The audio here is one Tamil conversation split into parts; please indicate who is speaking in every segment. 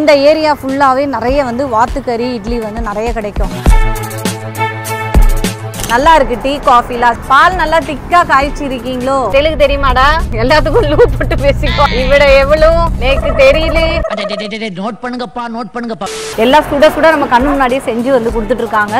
Speaker 1: இந்த ஏரியா ஃபுல்லாகவே நிறைய வந்து வாத்துக்கறி இட்லி வந்து நிறைய கிடைக்கும் நல்லா இருக்கு டீ காஃபிலாம் பால் நல்லா திக்கா காய்ச்சிருக்கீங்களோ தெலுங்கு தெரியுமாடா எல்லாத்துக்கும் லூ போட்டு பேசிக்கோ இவிட எவ்வளவு எனக்கு தெரியல
Speaker 2: நோட் பண்ணுங்கப்பா நோட் பண்ணுங்கப்பா
Speaker 1: எல்லாம் சுட சுட நம்ம கண்ணு முன்னாடியே செஞ்சு வந்து கொடுத்துட்டு இருக்காங்க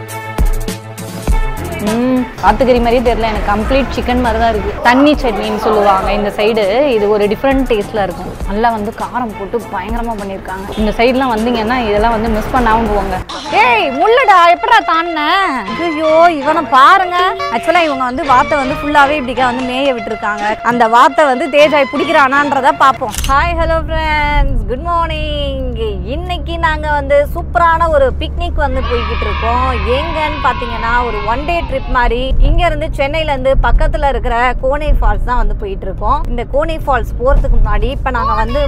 Speaker 1: ம் ஆத்துக்கறி மாதிரியே தெரியல எனக்கு கம்ப்ளீட் சிக்கன் மாதிரி தான் இருக்கு தண்ணி சட்னின்னு சொல்லுவாங்க இந்த சைடு இது ஒரு டிஃப்ரெண்ட் டேஸ்ட்ல இருக்கும் நல்லா வந்து காரம் போட்டு பயங்கரமா பண்ணியிருக்காங்க இந்த சைடுலாம் வந்தீங்கன்னா இதெல்லாம் வந்து மிஸ் பண்ணாம போவாங்க ஏய் முள்ளடா எப்படா தாண்டின ஐயோ இவனை பாருங்க ஆக்சுவலா இவங்க வந்து வாத்தை வந்து ஃபுல்லாவே இப்படிக்கா வந்து மேய விட்டுருக்காங்க அந்த வாத்தை வந்து தேஜாய் பிடிக்கிறானான்றத பார்ப்போம் hi hello friends good morning இன்னைக்கு நாங்க வந்து சூப்பரான ஒரு பிக்னிக் வந்து போய்கிட்டு இருக்கோம் எங்கன்னு பாத்தீங்கன்னா ஒரு ஒன் டே ட்ரிப் மாதிரி இங்க இருந்து சென்னையில இருந்து பக்கத்துல இருக்கிற கோனை ஃபால்ஸ் தான் வந்து போயிட்டு இருக்கோம் இந்த கோனை ஃபால்ஸ் போறதுக்கு முன்னாடி இப்ப நாங்க வந்து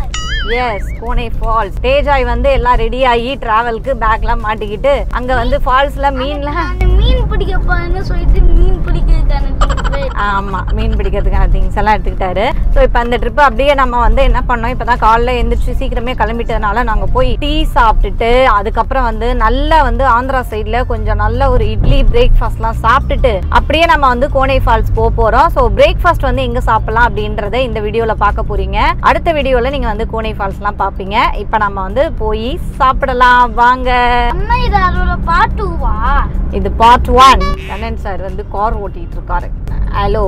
Speaker 1: எஸ் கோனை ஃபால்ஸ் தேஜாய் வந்து எல்லாம் ரெடி ஆகி டிராவலுக்கு பேக்லாம் மாட்டிக்கிட்டு அங்க வந்து ஃபால்ஸ்ல மீன்லாம்
Speaker 3: அந்த மீன் பிடிக்க போறேன்னு சொல்லிட்டு மீன் பிடிக்கிறதுக்கான tips.
Speaker 1: ஆமா மீன் பிடிக்கிறதுக்கான திங்ஸ் எல்லாம் எடுத்துக்கிட்டாரு ஸோ இப்போ அந்த ட்ரிப் அப்படியே நம்ம வந்து என்ன பண்ணோம் இப்பதான் காலைல எந்திரிச்சு சீக்கிரமே கிளம்பிட்டதுனால நாங்க போய் டீ சாப்பிட்டுட்டு அதுக்கப்புறம் வந்து நல்லா வந்து ஆந்திரா சைட்ல கொஞ்சம் நல்ல ஒரு இட்லி பிரேக்ஃபாஸ்ட்லாம் சாப்பிட்டுட்டு அப்படியே நம்ம வந்து கோனை ஃபால்ஸ் போக போறோம் ஸோ பிரேக்ஃபாஸ்ட் வந்து எங்க சாப்பிடலாம் அப்படின்றத இந்த வீடியோல பார்க்க போறீங்க அடுத்த வீடியோல நீங்க வந்து கோனை ஃபால்ஸ்லாம் பார்ப்பீங்க இப்போ நம்ம வந்து போய் சாப்பிடலாம் வாங்க
Speaker 3: அண்ணா இது அதோட பாட்டுவா
Speaker 1: இது பார்ட் ஒன் கண்ணன் சார் வந்து கார் ஓட்டிட்டு இருக்காரு ஹலோ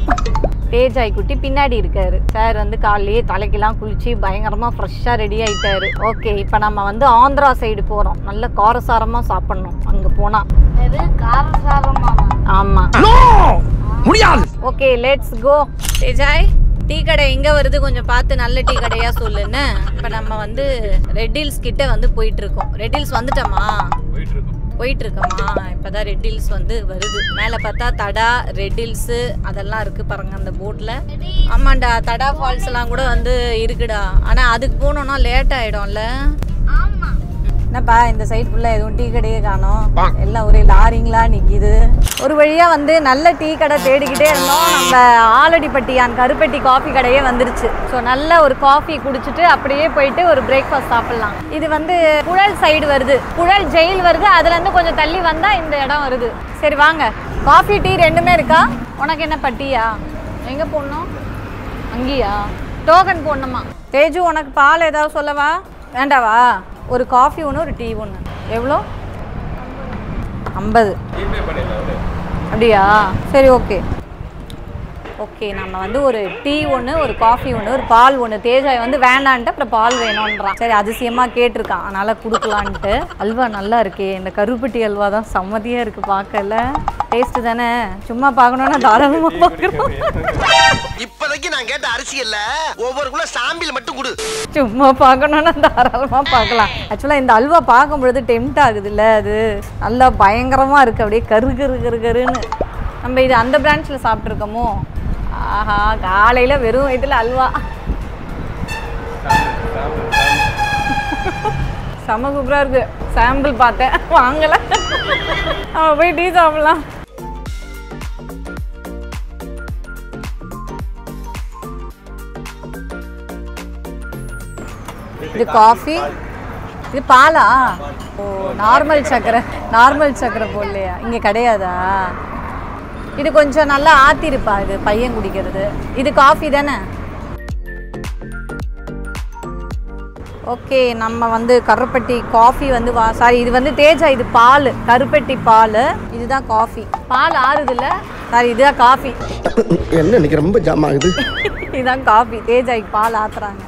Speaker 1: தேஜாய் குட்டி பின்னாடி இருக்காரு சார் வந்து காலையிலேயே தலைக்கெல்லாம் குளிச்சு பயங்கரமா ஃப்ரெஷ்ஷாக ரெடி ஆயிட்டாரு ஓகே இப்போ நம்ம வந்து ஆந்திரா சைடு போறோம் நல்ல காரசாரமா சாப்பிடணும் அங்க போனா
Speaker 3: இது காரசாரமா
Speaker 1: ஆமா
Speaker 2: முடியாது
Speaker 1: ஓகே லெட்ஸ் கோ தேஜாய் டீ கடை எங்க வருது கொஞ்சம் பார்த்து நல்ல டீ கடையா சொல்லுன்னு இப்போ நம்ம வந்து ரெட் ஹில்ஸ் கிட்ட வந்து போயிட்டு இருக்கோம் ரெட் ஹில்ஸ் வந்துட்டோமா போயிட்டு இருக்கோமா இப்பதான் ரெட் ஹில்ஸ் வந்து வருது மேல பார்த்தா தடா ரெட் ஹில்ஸ் அதெல்லாம் இருக்கு பாருங்க அந்த போட்ல ஆமாண்டா தடா ஃபால்ஸ் எல்லாம் கூட வந்து இருக்குடா ஆனா அதுக்கு போனோம்னா லேட் ஆயிடும்ல
Speaker 3: ஆமா
Speaker 1: என்னப்பா இந்த சைடு ஃபுல்லாக எதுவும் டீ கடையே காணோம் எல்லாம் ஒரே லாரிங்களா நிற்கிது ஒரு வழியாக வந்து நல்ல டீ கடை தேடிக்கிட்டே இருந்தோம் நம்ம ஆலடிப்பட்டியான் கருப்பட்டி காஃபி கடையே வந்துருச்சு ஸோ நல்ல ஒரு காஃபி குடிச்சிட்டு அப்படியே போயிட்டு ஒரு பிரேக்ஃபாஸ்ட் சாப்பிட்லாம் இது வந்து புழல் சைடு வருது புழல் ஜெயில் வருது அதுலேருந்து கொஞ்சம் தள்ளி வந்தால் இந்த இடம் வருது சரி வாங்க காஃபி டீ ரெண்டுமே இருக்கா உனக்கு என்ன பட்டியா எங்கே போடணும் அங்கேயா டோக்கன் போடணுமா தேஜு உனக்கு பால் ஏதாவது சொல்லவா வேண்டாவா ஒரு காஃபி ஒன்று ஒரு டீ ஒன்று எவ்வளோ ஐம்பது அப்படியா சரி ஓகே ஓகே நம்ம வந்து ஒரு டீ ஒன்று ஒரு காஃபி ஒன்று ஒரு பால் ஒன்று தேஜாய் வந்து வேண்டான்ட்டு அப்புறம் பால் வேணும்ன்றான் சரி அதிசயமாக கேட்டிருக்கான் அதனால் கொடுக்கலான்ட்டு அல்வா நல்லா இருக்கே இந்த கருப்பட்டி அல்வா தான் செம்மதியாக இருக்குது பார்க்கல டேஸ்ட்டு தானே சும்மா பார்க்கணுன்னா தாராளமாக பார்க்குறோம்
Speaker 4: இப்போதைக்கு நான் கேட்ட அரசியல்ல ஒவ்வொரு குள்ள சாம்பிள் மட்டும் கொடு
Speaker 1: சும்மா பார்க்கணுன்னா தாராளமாக பார்க்கலாம் ஆக்சுவலாக இந்த அல்வா பார்க்கும் பொழுது டெம்ட் ஆகுதுல்ல அது நல்லா பயங்கரமாக இருக்குது அப்படியே கரு கரு கரு கருன்னு நம்ம இது அந்த பிரான்ச்சில் சாப்பிட்ருக்கோமோ ஆஹா காலையில் வெறும் வயிற்றுல அல்வா செம்ம சூப்பராக இருக்கு சாம்பிள் பார்த்தேன் வாங்கலை நம்ம போய் டீ சாப்பிடலாம் இது காஃபி இது பாலா ஓ நார்மல் சக்கரை நார்மல் சக்கரை போடலையா இங்கே கிடையாதா இது கொஞ்சம் நல்லா ஆத்திருப்பா இது பையன் குடிக்கிறது இது காஃபி தானே ஓகே நம்ம வந்து கருப்பட்டி காஃபி வந்து வா சாரி இது வந்து தேஜா இது பால் கருப்பட்டி பால் இதுதான் காஃபி பால் ஆறுதுல்ல சாரி இதுதான் காஃபி
Speaker 4: என்ன இன்னைக்கு ரொம்ப ஜாம் ஆகுது
Speaker 1: இதுதான் காஃபி தேஜாய்க்கு பால் ஆத்துறாங்க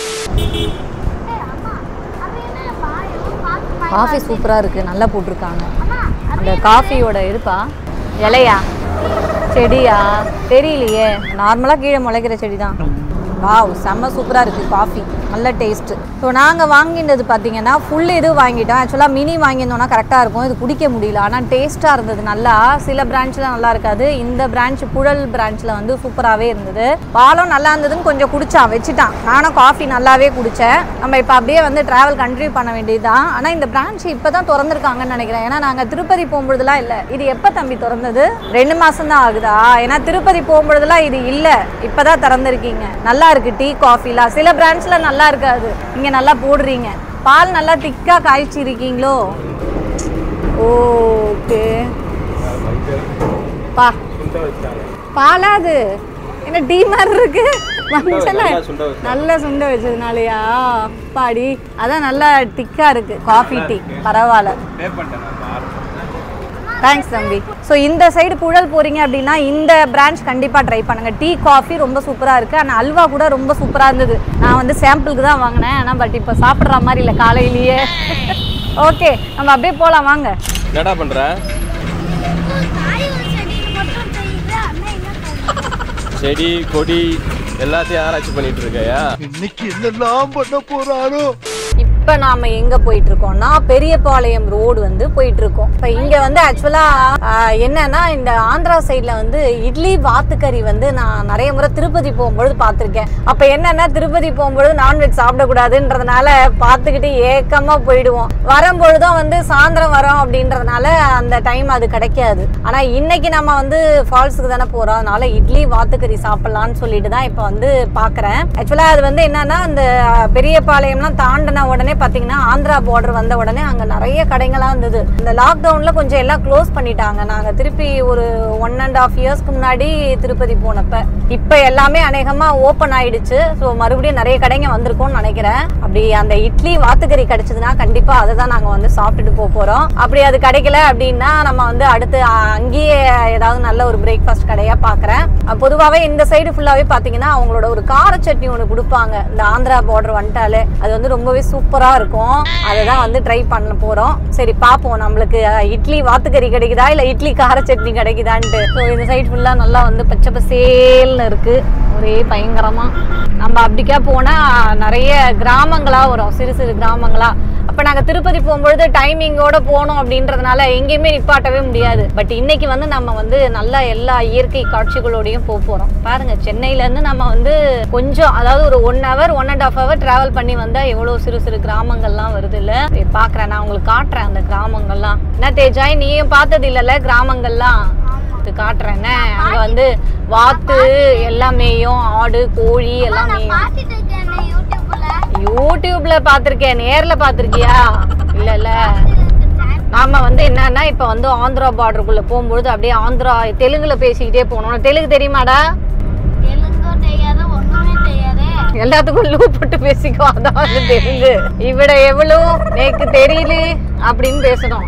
Speaker 1: காஃபி சூப்பராக இருக்குது நல்லா போட்டிருக்காங்க அந்த காஃபியோட இருப்பா இலையா செடியா தெரியலையே நார்மலாக கீழே முளைக்கிற செடி தான் வாவ் செம்ம சூப்பராக இருக்குது காஃபி நல்ல டேஸ்ட்டு ஸோ நாங்கள் வாங்கினது பார்த்தீங்கன்னா ஃபுல் இது வாங்கிட்டோம் ஆக்சுவலாக மினி வாங்கியிருந்தோம்னா கரெக்டாக இருக்கும் இது குடிக்க முடியல ஆனால் டேஸ்ட்டாக இருந்தது நல்லா சில பிரான்ச்சில் நல்லா இருக்காது இந்த பிரான்ச் புழல் பிரான்ச்சில் வந்து சூப்பராகவே இருந்தது பாலும் நல்லா இருந்ததுன்னு கொஞ்சம் குடிச்சான் வச்சுட்டான் நானும் காஃபி நல்லாவே குடித்தேன் நம்ம இப்போ அப்படியே வந்து ட்ராவல் கண்டினியூ பண்ண வேண்டியதுதான் ஆனால் இந்த பிரான்ச் இப்போ தான் திறந்துருக்காங்கன்னு நினைக்கிறேன் ஏன்னா நாங்கள் திருப்பதி போகும்பொழுதுலாம் இல்லை இது எப்போ தம்பி திறந்தது ரெண்டு மாதம் தான் ஆகுதா ஏன்னா திருப்பதி போகும்பொழுதுலாம் இது இல்லை இப்போ தான் திறந்துருக்கீங்க நல்லா இருக்கு டீ காஃபிலாம் சில பிரான்ச்சில் நல்லா நல்லா இருக்காது இங்கே நல்லா போடுறீங்க பால் நல்லா திக்காக காய்ச்சிருக்கீங்களோ ஓகே பா பாலா அது என்ன டீ மாதிரி இருக்கு மஞ்சள் நல்லா சுண்ட வச்சதுனாலயா பாடி அதான் நல்லா திக்கா இருக்கு காஃபி டீ பரவாயில்ல தேங்க்ஸ் தம்பி ஸோ இந்த சைடு புழல் போறீங்க அப்படின்னா இந்த பிரான்ச் கண்டிப்பாக ட்ரை பண்ணுங்க டீ காஃபி ரொம்ப சூப்பராக இருக்கு ஆனால் அல்வா கூட ரொம்ப சூப்பராக இருந்தது நான் வந்து சாம்பிளுக்கு தான் வாங்கினேன் ஆனால் பட் இப்போ சாப்பிட்ற மாதிரி இல்லை காலையிலேயே ஓகே நம்ம அப்படியே போகலாம் வாங்க
Speaker 5: என்னடா பண்ற
Speaker 3: தாய் ஒரு செடிக்கு மட்டும் தெரியுது அண்ணா என்ன பண்ணுறது
Speaker 5: செடி கொடி எல்லாத்தையும் ஆராய்ச்சி பண்ணிட்டு இருக்கையா
Speaker 4: இன்னைக்கு என்னெல்லாம் பண்ண போறாரோ
Speaker 1: இப்போ நாம எங்க போயிட்டு இருக்கோம்னா பெரியபாளையம் ரோடு வந்து போயிட்டு இருக்கோம் இப்போ இங்க வந்து ஆக்சுவலா என்னன்னா இந்த ஆந்திரா சைட்ல வந்து இட்லி வாத்துக்கறி வந்து நான் நிறைய முறை திருப்பதி போகும்பொழுது பார்த்துருக்கேன் அப்போ என்னன்னா திருப்பதி போகும்பொழுது நான்வெஜ் சாப்பிடக்கூடாதுன்றதுனால பார்த்துக்கிட்டு ஏக்கமா போயிடுவோம் வரும்பொழுதும் வந்து சாயந்தரம் வரோம் அப்படின்றதுனால அந்த டைம் அது கிடைக்காது ஆனா இன்னைக்கு நம்ம வந்து ஃபால்ஸுக்கு தானே போறோம் அதனால இட்லி வாத்துக்கறி சாப்பிடலாம்னு சொல்லிட்டு தான் இப்போ வந்து பார்க்குறேன் ஆக்சுவலா அது வந்து என்னன்னா அந்த பெரியபாளையம்லாம் தாண்டின உடனே பார்த்தீங்கன்னா ஆந்திரா பார்டர் வந்த உடனே அங்கே நிறைய கடைங்களாம் இருந்தது இந்த லாக்டவுனில் கொஞ்சம் எல்லாம் க்ளோஸ் பண்ணிட்டாங்க நாங்கள் திருப்பி ஒரு ஒன் அண்ட் ஆஃப் இயர்ஸ்க்கு முன்னாடி திருப்பதி போனப்ப இப்போ எல்லாமே அநேகமாக ஓப்பன் ஆயிடுச்சு ஸோ மறுபடியும் நிறைய கடைங்க வந்திருக்கும்னு நினைக்கிறேன் அப்படி அந்த இட்லி வாத்துக்கறி கிடைச்சதுன்னா கண்டிப்பாக அதை தான் நாங்கள் வந்து சாப்பிட்டுட்டு போக போகிறோம் அப்படி அது கிடைக்கல அப்படின்னா நம்ம வந்து அடுத்து அ- அங்கேயே ஏதாவது நல்ல ஒரு பிரேக்ஃபாஸ்ட் கடையாக பார்க்குறேன் பொதுவாகவே இந்த சைடு ஃபுல்லாகவே பார்த்தீங்கன்னா அவங்களோட ஒரு கார சட்னி ஒன்று கொடுப்பாங்க இந்த ஆந்திரா பார்டர் வந்துட்டாலே அது வந்து ரொம்பவே சூப்பராக இருக்கும் அதை தான் வந்து ட்ரை பண்ண போகிறோம் சரி பார்ப்போம் நம்மளுக்கு அஹ், இட்லி வாத்துக்கறி கிடைக்குதா இல்லை இட்லி கார சட்னி கிடைக்குதான்ட்டு ஸோ இந்த சைடு ஃபுல்லாக நல்லா வந்து பச்சை பசேல்னு இருக்குது ஒரே பயங்கரமாக நம்ம அப்படிக்கா போனால் நிறைய கிராமங்களாக வரும் சிறு சிறு கிராமங்களாக அப்போ நாங்கள் திருப்பதி போகும்பொழுது டைமிங்கோட போனோம் அப்படின்றதுனால எங்கேயுமே நிப்பாட்டவே முடியாது பட் இன்னைக்கு வந்து நம்ம வந்து நல்லா எல்லா இயற்கை காட்சிகளோடையும் போக போகிறோம் பாருங்க சென்னையிலேருந்து நம்ம வந்து கொஞ்சம் அதாவது ஒரு one hour one and half hour travel பண்ணி வந்தால் எவ்வளோ சிறு சிறு கிராமங்கள்லாம் வருது இல்லை பார்க்குறேன் நான் உங்களுக்கு காட்டுறேன் அந்த கிராமங்கள்லாம் என்ன தேஜாய் நீயும் பார்த்தது இல்லைல்ல கிராமங்கள்லாம் இது காட்டுறேன் என்ன அங்கே வந்து வாத்து எல்லாமேயும் ஆடு கோழி எல்லாமே
Speaker 3: பார்த்துட்டு இருக்கேன் யூடியூப்ல
Speaker 1: யூடியூப்ல பாத்திருக்கேன் நேர்ல பாத்திருக்கியா இல்ல இல்ல நாம வந்து என்னன்னா இப்ப வந்து ஆந்திரா பார்டருக்குள்ள போகும்பொழுது அப்படியே ஆந்திரா தெலுங்குல பேசிக்கிட்டே போனோம் தெலுங்கு தெரியுமாடா
Speaker 3: தெலுங்கும் தெரியாது ஒண்ணுமே தெரியாது
Speaker 1: எல்லாத்துக்கும் லூ போட்டு பேசிக்கோ அதான் வந்து தெலுங்கு இவிட எவ்வளவு எனக்கு தெரியல அப்படின்னு பேசணும்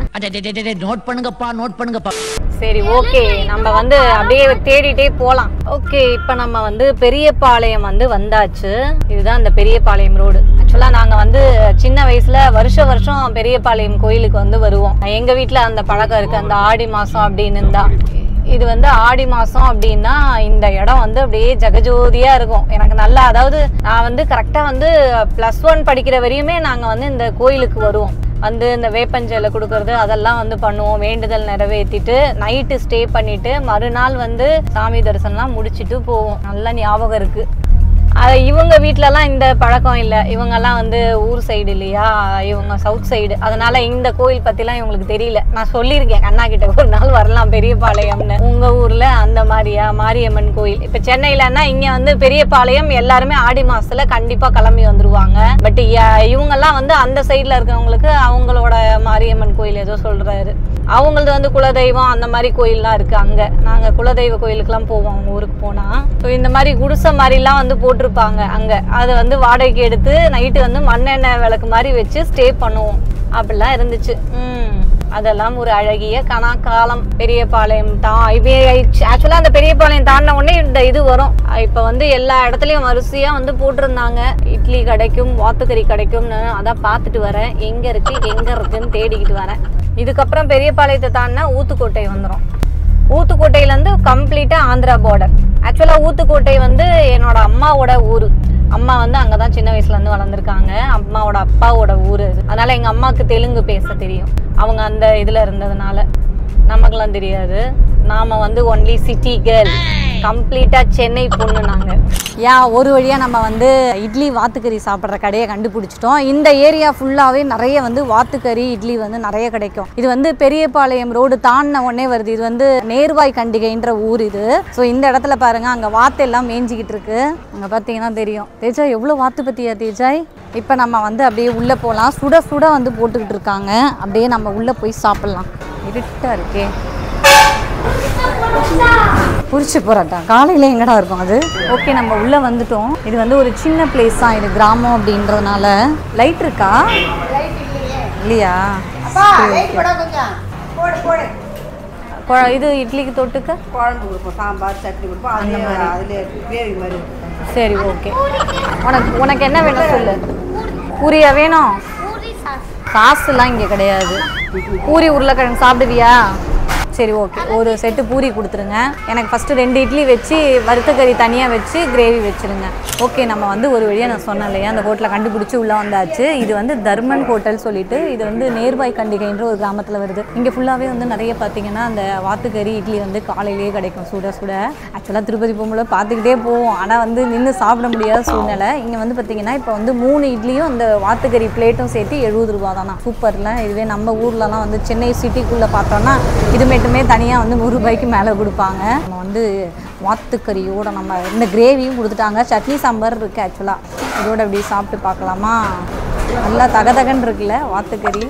Speaker 1: என்ன
Speaker 2: நோட் பண்ணுங்கப்பா நோட் பண்ணுங்கப்பா
Speaker 1: சரி ஓகே நம்ம வந்து அப்படியே தேடிட்டே போலாம் ஓகே இப்போ நம்ம வந்து பெரியபாளையம் வந்து வந்தாச்சு இதுதான் இந்த பெரியபாளையம் ரோடு ஆக்சுவலாக நாங்கள் வந்து சின்ன வயசுல வருஷ வருஷம் பெரியபாளையம் கோயிலுக்கு வந்து வருவோம் எங்க வீட்டில் அந்த பழக்கம் இருக்கு அந்த ஆடி மாசம் அப்படின்னு இருந்தா இது வந்து ஆடி மாசம் அப்படின்னா இந்த இடம் வந்து அப்படியே ஜெகஜோதியா இருக்கும் எனக்கு நல்லா அதாவது நான் வந்து கரெக்டா வந்து ப்ளஸ் ஒன் படிக்கிற வரையுமே நாங்க வந்து இந்த கோயிலுக்கு வருவோம் வந்து இந்த வேப்பஞ்சலை கொடுக்கறது அதெல்லாம் வந்து பண்ணுவோம் வேண்டுதல் நிறைவேற்றிட்டு நைட்டு ஸ்டே பண்ணிட்டு மறுநாள் வந்து சாமி தரிசனம்லாம் முடிச்சிட்டு போவோம் நல்லா ஞாபகம் இருக்கு அது இவங்க வீட்டிலலாம் இந்த பழக்கம் இல்லை இவங்கெல்லாம் வந்து ஊர் சைடு இல்லையா இவங்க சவுத் சைடு அதனால இந்த கோயில் பற்றிலாம் இவங்களுக்கு தெரியல நான் சொல்லியிருக்கேன் அண்ணா கிட்ட ஒரு நாள் வரலாம் பெரியபாளையம்னு உங்கள் ஊரில் அந்த மாதிரியா மாரியம்மன் கோயில் இப்போ சென்னையிலன்னா இங்கே வந்து பெரியபாளையம் எல்லாருமே ஆடி மாசத்துல கண்டிப்பாக கிளம்பி வந்துருவாங்க பட் இவங்கெல்லாம் வந்து அந்த சைடில் இருக்கவங்களுக்கு அவங்களோட மாரியம்மன் கோயில் ஏதோ சொல்கிறாரு அவங்களது வந்து குலதெய்வம் அந்த மாதிரி கோயில்லாம் இருக்கு அங்க நாங்க குலதெய்வ கோயிலுக்குலாம் போவோம் அவங்க ஊருக்கு போனா ஸோ இந்த மாதிரி குடிசை மாதிரிலாம் வந்து போட்டிருப்பாங்க அங்க அதை வந்து வாடகைக்கு எடுத்து நைட்டு வந்து மண்ணெண்ணெய் விளக்கு மாதிரி வச்சு ஸ்டே பண்ணுவோம் அப்படிலாம் இருந்துச்சு ம் அதெல்லாம் ஒரு அழகிய கனா காலம் பெரியபாளையம் தான் இப்போ ஆக்சுவலாக அந்த பெரியபாளையம் தாண்டின உடனே இந்த இது வரும் இப்போ வந்து எல்லா இடத்துலையும் வரிசையாக வந்து போட்டிருந்தாங்க இட்லி கிடைக்கும் வாத்துக்கறி கிடைக்கும்னு அதான் பார்த்துட்டு வரேன் எங்கே இருக்கு எங்கே இருக்குன்னு தேடிக்கிட்டு வரேன் இதுக்கப்புறம் பெரியபாளையத்தை தாண்டினா ஊத்துக்கோட்டை வந்துடும் ஊத்துக்கோட்டையிலேருந்து கம்ப்ளீட்டாக ஆந்திரா பார்டர் ஆக்சுவலாக ஊத்துக்கோட்டை வந்து என்னோட அம்மாவோட ஊர் அம்மா வந்து அங்கே தான் சின்ன வயசுலேருந்து வளர்ந்துருக்காங்க அம்மாவோட அப்பாவோட ஊர் அது அதனால் எங்கள் அம்மாவுக்கு தெலுங்கு பேச தெரியும் அவங்க அந்த இதில் இருந்ததுனால நமக்கெல்லாம் தெரியாது நாம வந்து ஒன்லி சிட்டி கேர்ள் கம்ப்ளீட்டா சென்னை பொண்ணு நாங்க ஏன் ஒரு வழியா நம்ம வந்து இட்லி வாத்துக்கறி சாப்பிட்ற கடையை கண்டுபிடிச்சிட்டோம் இந்த ஏரியா ஃபுல்லாவே நிறைய வந்து வாத்துக்கறி இட்லி வந்து நிறைய கிடைக்கும் இது வந்து பெரியபாளையம் ரோடு தாண்டின உடனே வருது இது வந்து நேர்வாய் கண்டிகைன்ற ஊர் இது ஸோ இந்த இடத்துல பாருங்க அங்க வாத்து எல்லாம் மேய்ஞ்சிக்கிட்டு இருக்கு அங்க பார்த்தீங்கன்னா தெரியும் தேஜாய் எவ்வளோ வாத்து பத்தியா தேஜாய் இப்போ நம்ம வந்து அப்படியே உள்ளே போகலாம் சுட சுட வந்து போட்டுக்கிட்டு இருக்காங்க அப்படியே நம்ம உள்ளே போய் சாப்பிட்லாம் இருட்டா இருக்கே புரிச்சு போராட்டா காலையில் எங்கடா இருக்கும் அது ஓகே நம்ம உள்ளே வந்துட்டோம் இது வந்து ஒரு சின்ன பிளேஸ் தான் இது கிராமம் அப்படின்றதுனால லைட் இருக்கா இல்லையா சரி, okay. குழ- இது இட்லிக்கு தொட்டுக்க
Speaker 6: குழம்பு கொடுப்போம் சாம்பார் சட்னி கொடுப்போம் அதில் அதில் கிரேவி மாதிரி இருக்கும்
Speaker 1: சரி ஓகே உனக்கு உனக்கு என்ன வேணும் சொல்லு பூரியா வேணும்
Speaker 3: பூரி சாஸ்
Speaker 1: காசுலாம் இங்கே கிடையாது பூரி உருளைக்கிழங்கு சாப்பிடுவியா சரி ஓகே ஒரு செட்டு பூரி கொடுத்துருங்க எனக்கு ஃபஸ்ட்டு ரெண்டு இட்லி வச்சு வறுத்த கறி தனியாக வச்சு கிரேவி வச்சுருங்க ஓகே நம்ம வந்து ஒரு வழியாக நான் சொன்னேன் இல்லையா அந்த ஹோட்டலை கண்டுபிடிச்சி உள்ளே வந்தாச்சு இது வந்து தர்மன் ஹோட்டல் சொல்லிட்டு இது வந்து நேர்பாய் கண்டிகைன்ற ஒரு கிராமத்தில் வருது இங்கே ஃபுல்லாகவே வந்து நிறைய பார்த்தீங்கன்னா அந்த வாத்துக்கறி இட்லி வந்து காலையிலேயே கிடைக்கும் சுட சுட ஆக்சுவலாக திருப்பதி போகும்போது பார்த்துக்கிட்டே போவோம் ஆனால் வந்து நின்று சாப்பிட முடியாத சூழ்நிலை இங்கே வந்து பார்த்தீங்கன்னா இப்போ வந்து மூணு இட்லியும் அந்த வாத்துக்கறி பிளேட்டும் சேர்த்து எழுபது ரூபா தானா சூப்பரில் இதுவே நம்ம ஊர்லலாம் வந்து சென்னை சிட்டிக்குள்ளே பார்த்தோன்னா இது மட்டுமே தனியாக வந்து நூறு ரூபாய்க்கு மேலே கொடுப்பாங்க நம்ம வந்து வாத்துக்கறியோட நம்ம இந்த கிரேவியும் கொடுத்துட்டாங்க சட்னி சாம்பார் இருக்குது ஆக்சுவலாக இதோட அப்படி சாப்பிட்டு பார்க்கலாமா நல்லா தகதகன்னு இருக்குல்ல வாத்துக்கறி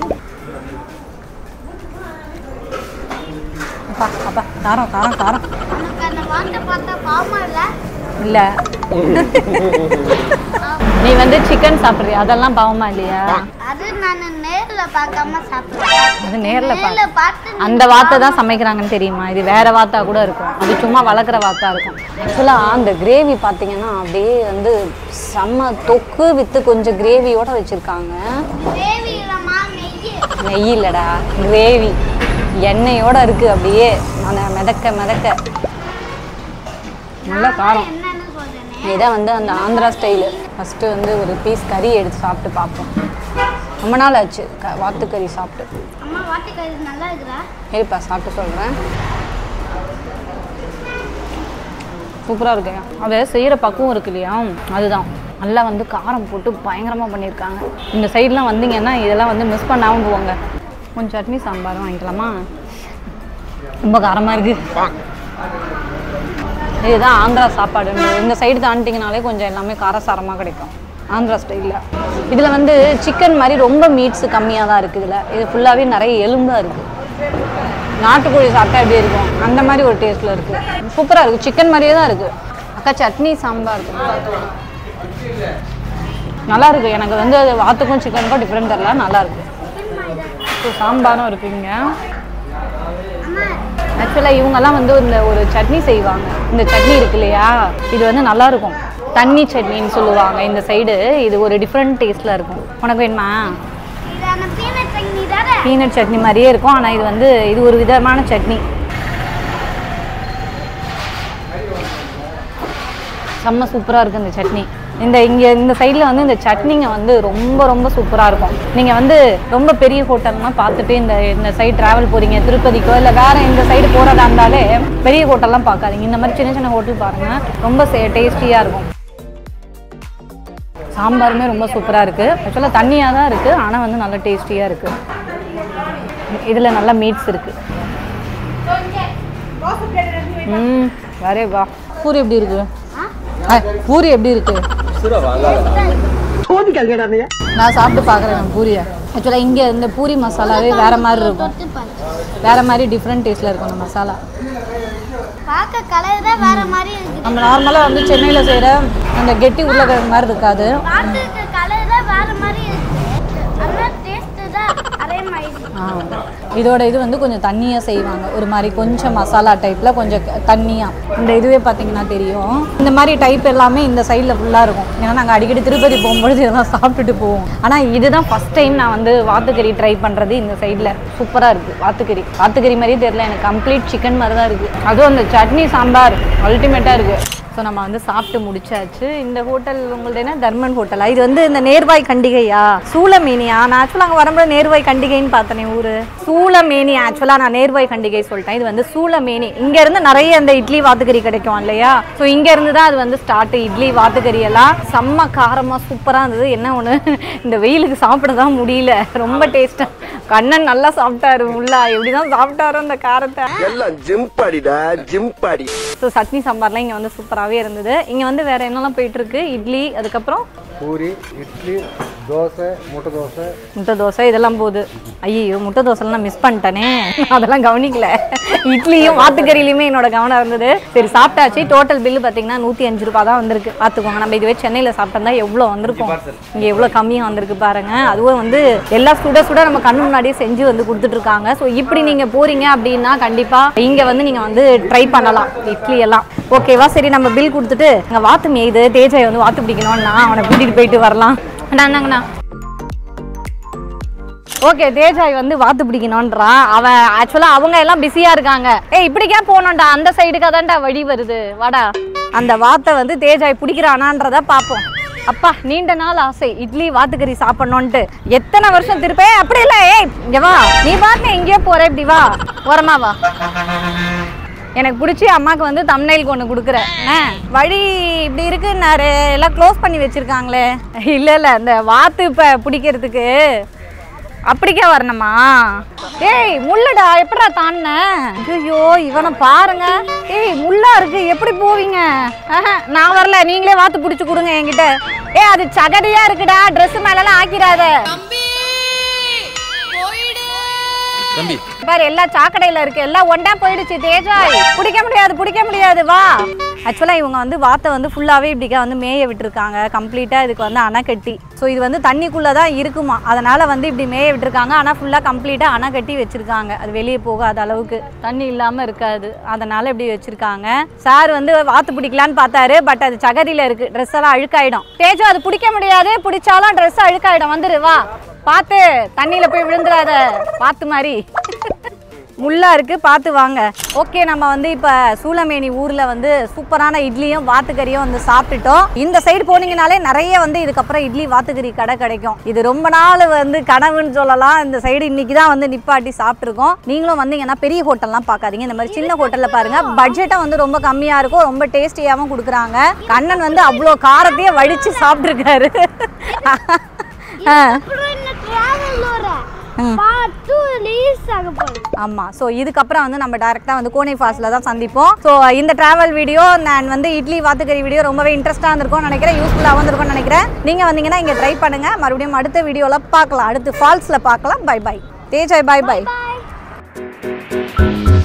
Speaker 1: அப்பா அப்பா காரம் காரம் காரம்
Speaker 3: உனக்கு அந்த வாட்டை பார்த்தா பாவமா இல்லை
Speaker 1: இல்லை நீ வந்து சிக்கன் சாப்பிட்றியா அதெல்லாம் பாவமா இல்லையா
Speaker 3: அது நான் நேர்ல பார்க்காம சாப்பிடுறேன்
Speaker 1: அது நேர்ல பா
Speaker 3: நேர்ல பார்த்து
Speaker 1: அந்த வாத்தை தான் சமைக்கிறாங்கன்னு தெரியுமா இது வேற வாத்தா கூட இருக்கும் அது சும்மா வளர்க்குற வாத்தா இருக்கும் ஆக்சுவலாக அந்த கிரேவி பார்த்தீங்கன்னா அப்படியே வந்து செம்ம தொக்கு வித்து கொஞ்சம் கிரேவியோட வச்சுருக்காங்க
Speaker 3: கிரேவி இல்லைம்மா நெய்
Speaker 1: நெய் இல்லைடா கிரேவி எண்ணெயோட இருக்கு அப்படியே அந்த மிதக்க மிதக்க நல்ல காரம்
Speaker 3: என்னன்னு சொல்றேனே
Speaker 1: இதான் வந்து அந்த ஆந்திரா ஸ்டைலு ஃபஸ்ட்டு வந்து ஒரு பீஸ் கறி எடுத்து சாப்பிட்டு பார்ப்போம் ரொம்ப நாள் ஆச்சு க வாத்துக்கறி சாப்பிட்டு
Speaker 3: அம்மா வாட்டுக்கறி நல்லா இருக்குதா
Speaker 1: இருப்பா சாப்பிட்டு சொல்கிறேன் சூப்பராக இருக்குங்க அதை செய்கிற பக்குவம் இருக்கு இல்லையா அதுதான் நல்லா வந்து காரம் போட்டு பயங்கரமாக பண்ணியிருக்காங்க இந்த சைட்லாம் வந்தீங்கன்னா இதெல்லாம் வந்து மிஸ் பண்ணாமல் போவாங்க கொஞ்சம் சட்னி சாம்பாரும் வாங்கிக்கலாமா ரொம்ப காரமாக இருக்குது இதுதான் ஆந்திரா சாப்பாடு இந்த சைடு தாண்டிங்கனாலே கொஞ்சம் எல்லாமே காரசாரமாக கிடைக்கும் ஆந்திரா ஸ்டைலில் இதில் வந்து சிக்கன் மாதிரி ரொம்ப மீட்ஸ் கம்மியாக தான் இருக்குது இதில் இது ஃபுல்லாகவே நிறைய எலும்பாக இருக்குது நாட்டுக்கோழி சாப்பிட்டா எப்படி இருக்கும் அந்த மாதிரி ஒரு டேஸ்ட்டில் இருக்குது சூப்பராக இருக்குது சிக்கன் மாதிரியே தான் இருக்குது அக்கா சட்னி சாம்பார் நல்லா இருக்கு எனக்கு வந்து அது வாத்துக்கும் சிக்கனுக்கும் டிஃப்ரெண்ட் தெரியல நல்லா இருக்கு ஸோ சாம்பாரும் இருக்குங்க ஆக்சுவலாக இவங்கெல்லாம் வந்து இந்த ஒரு சட்னி செய்வாங்க இந்த சட்னி இருக்கு இல்லையா இது வந்து நல்லா இருக்கும் தண்ணி சட்னின்னு சொல்லுவாங்க இந்த சைடு இது ஒரு டிஃப்ரெண்ட் டேஸ்ட்டில் இருக்கும் உனக்கு வேணுமா
Speaker 3: இதான பீனட் சட்னி தானே
Speaker 1: பீனட் சட்னி மாதிரியே இருக்கும் ஆனால் இது வந்து இது ஒரு விதமான சட்னி செம்ம சூப்பராக இருக்குது இந்த சட்னி இந்த இங்கே இந்த சைடில் வந்து இந்த சட்னிங்க வந்து ரொம்ப ரொம்ப சூப்பராக இருக்கும் நீங்கள் வந்து ரொம்ப பெரிய ஹோட்டல்லாம் பார்த்துட்டு இந்த இந்த சைடு ட்ராவல் போகிறீங்க திருப்பதிக்கோ இல்லை வேறு இந்த சைடு போகிறதா இருந்தாலே பெரிய ஹோட்டல்லாம் பார்க்காதீங்க இந்த மாதிரி சின்ன சின்ன ஹோட்டல் பாருங்கள் ரொம்ப டேஸ்டியாக இருக்கும் சாம்பாருமே ரொம்ப சூப்பராக இருக்குது ஆக்சுவலாக தண்ணியாக தான் இருக்குது ஆனால் வந்து நல்லா டேஸ்டியாக இருக்குது இதில் நல்லா மீட்ஸ் இருக்குது ம் வரே வா பூரி எப்படி இருக்கு ஆ, பூரி எப்படி இருக்கு நான் சாப்பிட்டு பார்க்குறேன் பூரியை ஆக்சுவலாக இங்கே இந்த பூரி மசாலாவே வேற மாதிரி இருக்கும்
Speaker 3: தொட்டு பாரு
Speaker 1: வேற மாதிரி டிஃப்ரெண்ட் டேஸ்ட்டில் இருக்கும் அந்த மசாலா
Speaker 3: பார்க்க கலர் தான் வேற மாதிரி இருக்குது
Speaker 1: நம்ம நார்மலாக வந்து சென்னையில் செய்கிற அந்த கெட்டி உருளைக்கிழங்கு மாதிரி இருக்காது
Speaker 3: பார்த்துருக்க கலர் தான் வேற மாதிரி இருக்குது ஆனால் டேஸ்ட்டு தான் அதே மாதிரி இருக்கு.
Speaker 1: ஆ. இதோட இது வந்து கொஞ்சம் தண்ணியாக செய்வாங்க ஒரு மாதிரி கொஞ்சம் மசாலா டைப்பில் கொஞ்சம் தண்ணியாக இந்த இதுவே பார்த்தீங்கன்னா தெரியும் இந்த மாதிரி டைப் எல்லாமே இந்த சைடில் ஃபுல்லாக இருக்கும் ஏன்னா நாங்கள் அடிக்கடி திருப்பதி போகும்பொழுது இதெல்லாம் சாப்பிட்டுட்டு போவோம் ஆனால் இதுதான் ஃபஸ்ட் டைம் நான் வந்து வாத்துக்கறி ட்ரை பண்ணுறது இந்த சைடில் சூப்பராக இருக்குது வாத்துக்கறி வாத்துக்கறி மாதிரியே தெரியல எனக்கு கம்ப்ளீட் சிக்கன் மாதிரி தான் இருக்குது அதுவும் அந்த சட்னி சாம்பார் அல்டிமேட்டாக இருக்குது ஸோ ஸோ நம்ம வந்து சாப்பிட்டு முடிச்சாச்சு இந்த ஹோட்டல் உங்களது என்ன தர்மன் ஹோட்டலா இது வந்து இந்த நேர்வாய் கண்டிகையா சூளமேனியா நான் ஆக்சுவலாக அங்கே வரும்போது நேர்வாய் கண்டிகைன்னு பார்த்தனே ஊர் சூளமேனி ஆக்சுவலாக நான் நேர்வாய் கண்டிகை சொல்லிட்டேன் இது வந்து சூளமேனி இங்கேருந்து நிறைய இந்த இட்லி வாத்துக்கறி கிடைக்கும் இல்லையா ஸோ இங்கேருந்து தான் அது வந்து ஸ்டார்ட் இட்லி வாத்துக்கறி எல்லாம் செம்ம காரமாக சூப்பராக இருந்தது என்ன ஒன்று இந்த வெயிலுக்கு சாப்பிட தான் முடியல ரொம்ப டேஸ்ட்டாக கண்ணன் நல்லா சாப்பிட்டாரு உள்ளா எப்படி தான் சாப்பிட்டாரோ அந்த காரத்தை
Speaker 4: எல்லாம் ஜிம் பாடிடா ஜிம் பாடி
Speaker 1: ஸோ சட்னி சாம்பார்லாம் இங்கே வந்து சூப்பராகவே இருந்தது இங்கே வந்து வேறு என்னெல்லாம் போயிட்டுருக்கு இட்லி அதுக்கப்புறம்
Speaker 7: பூரி இட்லி தோசை முட்டை தோசை
Speaker 1: முட்டை தோசை இதெல்லாம் போகுது ஐயோ முட்டை தோசைலாம் நான் மிஸ் பண்ணிட்டேனே நான் அதெல்லாம் கவனிக்கல இட்லியும் வாத்துக்கறியிலையுமே என்னோட கவனம் இருந்தது சரி சாப்பிட்டாச்சு டோட்டல் பில்லு பார்த்தீங்கன்னா நூற்றி அஞ்சு ரூபா தான் வந்திருக்கு பார்த்துக்கோங்க நம்ம இதுவே சென்னையில் சாப்பிட்டா எவ்வளோ வந்திருக்கும் இங்கே எவ்வளோ கம்மியாக வந்திருக்கு பாருங்க அதுவும் வந்து எல்லாம் சுட சுட நம்ம கண்ணு முன்னாடியே செஞ்சு வந்து கொடுத்துட்ருக்காங்க ஸோ இப்படி நீங்கள் போறீங்க அப்படின்னா கண்டிப்பாக இங்கே வந்து நீங்கள் வந்து ட்ரை பண்ணலாம் இட்லி எல்லாம் ஓகேவா சரி நம்ம பில் கொடுத்துட்டு இங்கே வாத்து மேய்து தேஜாய் வந்து வாத்து பிடிக்கணும்னா அவனை கூட்டிகிட்டு போயிட்டு வரலாம் அண்ணா இந்தாங்கண்ணா ஓகே தேஜாய் வந்து வாத்து பிடிக்கணுன்றான் அவன் ஆக்சுவலாக அவங்க எல்லாம் பிஸியாக இருக்காங்க ஏய் இப்படிக்கே போனோம்டா அந்த சைடுக்கு தான்டா வழி வருது வாடா அந்த வாத்தை வந்து தேஜாய் பிடிக்கிறானான்றத பார்ப்போம் அப்பா நீண்ட நாள் ஆசை இட்லி வாத்துக்கறி சாப்பிடணுன்ட்டு எத்தனை வருஷம் திருப்பே அப்படி இல்லை ஏய் இங்க வா நீ பாட்டு எங்கேயோ போற இப்படி வா ஓரமா வா எனக்கு பிடிச்சி அம்மாவுக்கு வந்து தம்னைலுக்கு ஒன்று கொடுக்குறேன் ஆ, வழி இப்படி இருக்குன்னாரு எல்லாம் க்ளோஸ் பண்ணி வச்சிருக்காங்களே இல்லை இல்லை இந்த வாத்து இப்போ பிடிக்கிறதுக்கு அப்படிக்கே வரணுமா ஏய் முள்ளடா எப்படா தாண்டின ஐயோ இவனை பாருங்க ஏய் முள்ளா இருக்கு எப்படி போவீங்க ஆஹா, நான் வரல நீங்களே வாத்து பிடிச்சி கொடுங்க என்கிட்ட ஏய் அது சகதியா இருக்குடா Dress மேலலாம் ஆக்கிடாத
Speaker 5: தம்பி
Speaker 1: பாரு எல்லா சாக்கடையில இருக்கு எல்லாம் ஒண்டா போயிடுச்சு தேஜாய் பிடிக்க முடியாது பிடிக்க முடியாது வா ஆக்சுவலா இவங்க வந்து வாத்தை வந்து ஃபுல்லாவே இப்படிக்கா வந்து மேய விட்டுருக்காங்க கம்ப்ளீட்டா இதுக்கு வந்து அணை கட்டி ஸோ இது வந்து தண்ணிக்குள்ள தான் இருக்குமா அதனால வந்து இப்படி மேய விட்டுருக்காங்க ஆனா ஃபுல்லா கம்ப்ளீட்டா அணை கட்டி வச்சிருக்காங்க அது வெளியே போகாத அளவுக்கு தண்ணி இல்லாம இருக்காது அதனால இப்படி வச்சிருக்காங்க சார் வந்து வாத்து பிடிக்கலான்னு பார்த்தாரு பட் அது சகதியில இருக்கு ட்ரெஸ் எல்லாம் அழுக்காயிடும் தேஜோ அது பிடிக்க முடியாது பிடிச்சாலும் ட்ரெஸ் அழுக்காயிடும் வந்துரு வா பார்த்து தண்ணியில போய் விழுந்துடாத பார்த்து மாதிரி முள்ளா இருக்கு பார்த்து வாங்க ஓகே நம்ம வந்து இப்போ சூளமேனி ஊரில் வந்து சூப்பரான இட்லியும் வாத்துக்கறியும் வந்து சாப்பிட்டுட்டோம் இந்த சைடு போனீங்கனாலே நிறைய வந்து இதுக்கப்புறம் இட்லி வாத்துக்கறி கடை கிடைக்கும் இது ரொம்ப நாள் வந்து கனவுன்னு சொல்லலாம் இந்த சைடு இன்னைக்கு தான் வந்து நிப்பாட்டி சாப்பிட்ருக்கோம் நீங்களும் வந்தீங்கன்னா பெரிய ஹோட்டல்லாம் பார்க்காதீங்க இந்த மாதிரி சின்ன ஹோட்டலில் பாருங்க பட்ஜெட்டும் வந்து ரொம்ப கம்மியாக இருக்கும் ரொம்ப டேஸ்டியாகவும் கொடுக்குறாங்க கண்ணன் வந்து அவ்வளோ காரத்தையே வடித்து சாப்பிட்ருக்காரு ஆ
Speaker 3: அப்புறம் இந்த டிராவலோட பார்ட் டூ ரிலீஸ் ஆக போகுது
Speaker 1: ஆமாம் ஸோ இதுக்கப்புறம் வந்து நம்ம டேரெக்டாக வந்து கோனை ஃபால்ஸில் தான் சந்திப்போம் ஸோ இந்த ட்ராவல் வீடியோ நான் வந்து இட்லி வாத்துக்கறி வீடியோ ரொம்பவே இன்ட்ரெஸ்ட்டாக இருந்திருக்கும் நினைக்கிறேன் யூஸ்ஃபுல்லாக வந்திருக்கும்னு நினைக்கிறேன் நீங்கள் வந்தீங்கன்னா இங்கே ட்ரை பண்ணுங்கள் மறுபடியும் அடுத்த வீடியோவில் பார்க்கலாம் அடுத்து ஃபால்ஸில் பார்க்கலாம் பை பை தேஜாய் பை பை
Speaker 3: பாய்